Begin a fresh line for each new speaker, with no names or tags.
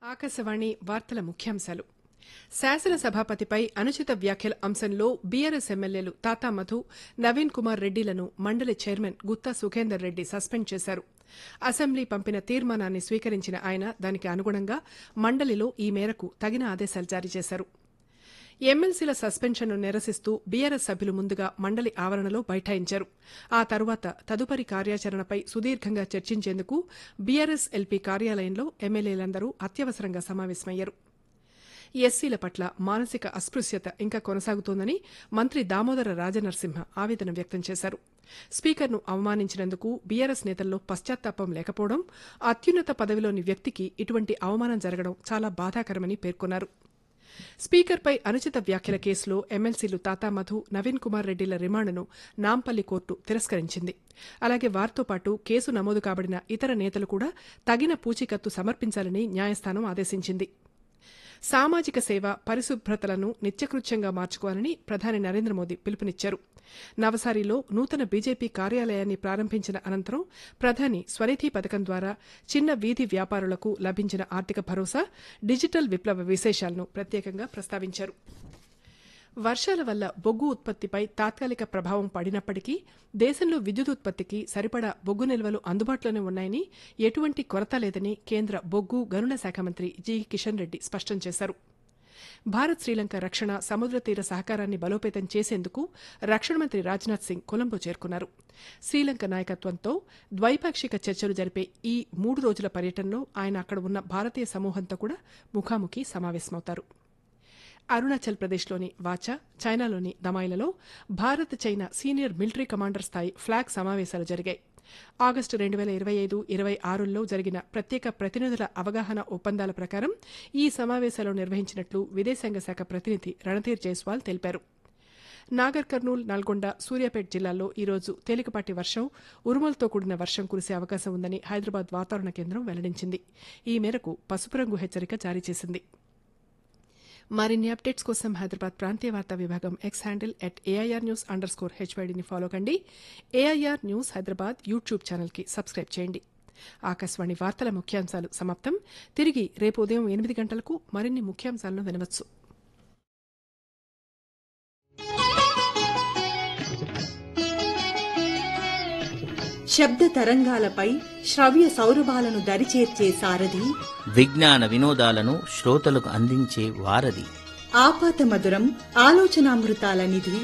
ఆకాశవాణి వార్తల ముఖ్యాంశాలు శాసనసభాపతిపై అనుచిత వ్యాఖ్యల అంశంలో బీఆర్ఎస్ ఎమ్మెల్యేలు తాతా మధు నవీన్ కుమార్ రెడ్డిలను మండలి చైర్మన్ గుత్తా సుఖేందర్ రెడ్డి సస్పెండ్ చేశారు అసెంబ్లీ పంపిన తీర్మానాన్ని స్వీకరించిన ఆయన దానికి అనుగుణంగా మండలిలో ఈ మేరకు తగిన ఆదేశాలు జారీ చేశారు ఎమ్మెల్సీల సస్పెన్షన్ను నిరసిస్తూ బీఆర్ఎస్ సభ్యులు ముందుగా మండలి ఆవరణలో బైఠాయించారు ఆ తరువాత తదుపరి కార్యాచరణపై సుదీర్ఘంగా చర్చించేందుకు బీఆర్ఎస్ ఎల్పీ కార్యాలయంలో ఎమ్మెల్యేలందరూ అత్యవసరంగా సమావేశమయ్యారు ఎస్సీల పట్ల మానసిక అస్పృశ్యత ఇంకా కొనసాగుతోందని మంత్రి దామోదర రాజనరసింహ ఆవేదన వ్యక్తం చేశారు స్పీకర్ను అవమానించినందుకు బీఆర్ఎస్ నేతల్లో పశ్చాత్తాపం లేకపోవడం అత్యున్నత పదవిలోని వ్యక్తికి ఇటువంటి అవమానం జరగడం చాలా బాధాకరమని పేర్కొన్నారు స్పీకర్పై అనుచిత వ్యాఖ్యల కేసులో ఎమ్మెల్సీలు తాతా మధు నవీన్ కుమార్ రెడ్డిల రిమాండ్ను నాంపల్లి కోర్టు తిరస్కరించింది అలాగే వారితో పాటు కేసు నమోదు కాబడిన ఇతర నేతలు కూడా తగిన పూచీకత్తు సమర్పించాలని న్యాయస్థానం ఆదేశించింది సామాజిక సేవ పరిశుభ్రతలను నిత్యకృత్యంగా మార్చుకోవాలని ప్రధాని నరేంద్ర మోదీ పిలుపునిచ్చారు నవసారిలో నూతన బీజేపీ కార్యాలయాన్ని ప్రారంభించిన అనంతరం ప్రధాని స్వనిధి పథకం ద్వారా చిన్న వీధి వ్యాపారులకు లభించిన ఆర్థిక భరోసా డిజిటల్ విప్లవ విశేషాలను ప్రత్యేకంగా ప్రస్తావించారు వర్షాల వల్ల బొగ్గు ఉత్పత్తిపై తాత్కాలిక ప్రభావం పడినప్పటికీ దేశంలో విద్యుత్ ఉత్పత్తికి సరిపడా బొగ్గు నిల్వలు అందుబాటులోనే ఉన్నాయని ఎటువంటి కొరత లేదని కేంద్ర బొగ్గు గనుల శాఖ మంత్రి జి కిషన్ రెడ్డి స్పష్టం చేశారు భారత్ శ్రీలంక రక్షణ సముద్ర తీర సహకారాన్ని బలోపేతం చేసేందుకు రక్షణ మంత్రి రాజ్నాథ్ సింగ్ కొలంబో చేరుకున్నారు శ్రీలంక నాయకత్వంతో ద్వైపాక్షిక చర్చలు జరిపే ఈ మూడు రోజుల పర్యటనలో ఆయన అక్కడ ఉన్న భారతీయ సమూహంతో కూడా ముఖాముఖి సమావేశమవుతారు అరుణాచల్ ప్రదేశ్లోని వాచా చైనాలోని దమాయిలలో Bharat China senior military commander స్థాయి ఫ్లాగ్ సమావేశాలు జరిగాయి ఆగస్టు రెండు వేల ఇరవై ఐదు ఇరవై ఆరులో జరిగిన ప్రత్యేక ప్రతినిధుల అవగాహన ఒప్పందాల ప్రకారం ఈ సమావేశాలు నిర్వహించినట్లు విదేశాంగ శాఖ ప్రతినిధి రణధీర్ జైస్వాల్ తెలిపారు నాగర్ కర్నూల్ నల్గొండ సూర్యాపేట జిల్లాల్లో ఈరోజు తేలికపాటి వర్షం ఉరుములతో కూడిన వర్షం కురిసే అవకాశం ఉందని హైదరాబాద్ వాతావరణ కేంద్రం వెల్లడించింది ఈ మేరకు పసుపు రంగు హెచ్చరిక జారీ చేసింది మరిన్ని అప్డేట్స్ కోసం హైదరాబాద్ ప్రాంతీయ వార్తా విభాగం X handle at AIR news under score హెచ్వైడీని ఫాలో కండి ఏఐఆర్ న్యూస్ హైదరాబాద్ యూట్యూబ్ ఛానల్కి సబ్స్క్రైబ్ చేయండి ఆకాశవాణి వార్తల ముఖ్యాంశాలు సమాప్తం తిరిగి రేపు ఉదయం ఎనిమిది గంటలకు మరిన్ని ముఖ్యాంశాలను వినవచ్చు
శబ్ద తరంగాలపై శ్రవ్య సౌరభాలను దరిచేర్చే సారథి
విజ్ఞాన వినోదాలను శ్రోతలకు అందించే వారధి
ఆపాత మధురం ఆలోచనామృతాల నిధి